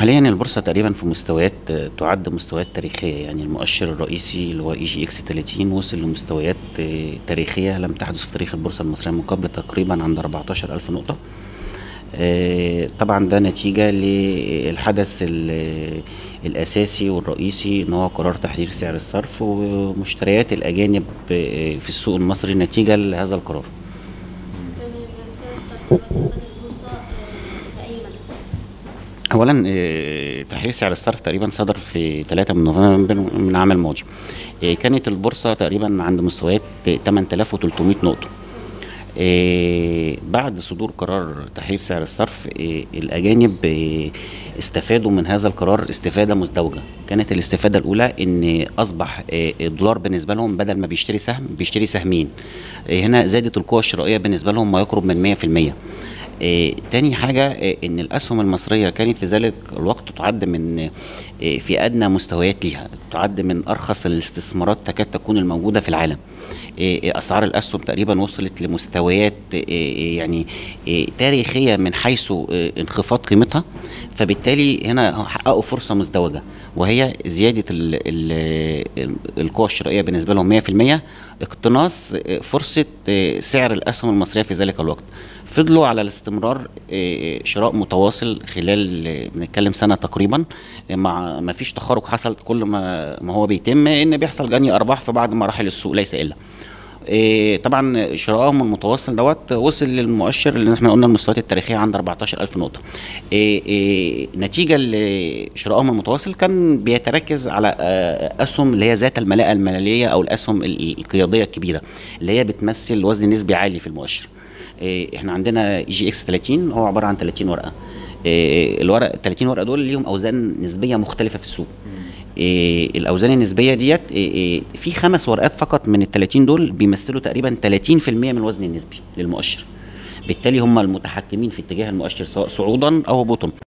حاليا البورصه تقريبا في مستويات آه، تعد مستويات تاريخيه يعني المؤشر الرئيسي اللي هو اي جي اكس 30 وصل لمستويات آه، تاريخيه لم تحدث في تاريخ البورصه المصريه من قبل تقريبا عند 14000 نقطه آه، طبعا ده نتيجه للحدث ال- الاساسي والرئيسي ان هو قرار تحرير سعر الصرف ومشتريات الاجانب آه، في السوق المصري نتيجه لهذا القرار تمام يعني سعر الصرف دلوقتي كمان البورصة آه، لأي مدى؟ اولا آه، تحرير سعر الصرف تقريبا صدر في 3 من نوفمبر من العام الماضي آه، كانت البورصه تقريبا عند مستويات 8300 نقطه آه، بعد صدور قرار تحرير سعر الصرف آه، الاجانب آه، استفادوا من هذا القرار استفاده مزدوجه كانت الاستفاده الاولى ان اصبح آه، الدولار بالنسبه لهم بدل ما بيشتري سهم بيشتري سهمين آه، هنا زادت القوه الشرائيه بالنسبه لهم ما يقرب من 100% آه، تاني حاجة آه، إن الأسهم المصرية كانت في ذلك الوقت تعد من آه، في أدنى مستويات ليها تعد من أرخص الاستثمارات تكاد تكون الموجودة في العالم آه، آه، أسعار الأسهم تقريبا وصلت لمستويات آه، آه، يعني آه، تاريخية من حيث آه، انخفاض قيمتها فبالتالي هنا حققوا فرصة مزدوجة وهي زيادة ال- ال- القوة الشرائية بالنسبة لهم 100% اقتناص آه، فرصة آه، سعر الأسهم المصرية في ذلك الوقت فضلوا على الاستمرار آه، شراء متواصل خلال آه، بنتكلم سنه تقريبا آه، مع ما فيش تخارج حصل كل ما ما هو بيتم ان بيحصل جني ارباح في بعض مراحل السوق ليس الا آه، طبعا شرائهم المتواصل دوت وصل للمؤشر اللي احنا قلنا المستويات التاريخيه عند 14000 نقطه آه، آه، نتيجه لشرائهم المتواصل كان بيتركز على آه، اسهم اللي هي ذات الملاءه الماليه او الاسهم ال- القياديه الكبيره اللي هي بتمثل وزن نسبي عالي في المؤشر إيه، احنا عندنا اي جي اكس 30 هو عباره عن 30 ورقه إيه، الورق 30 ورقه دول ليهم اوزان نسبيه مختلفه في السوق إيه، الاوزان النسبيه ديت إيه، إيه، في خمس ورقات فقط من ال 30 دول بيمثلوا تقريبا 30% من الوزن النسبي للمؤشر بالتالي هم المتحكمين في اتجاه المؤشر سواء صعودا او هبوطا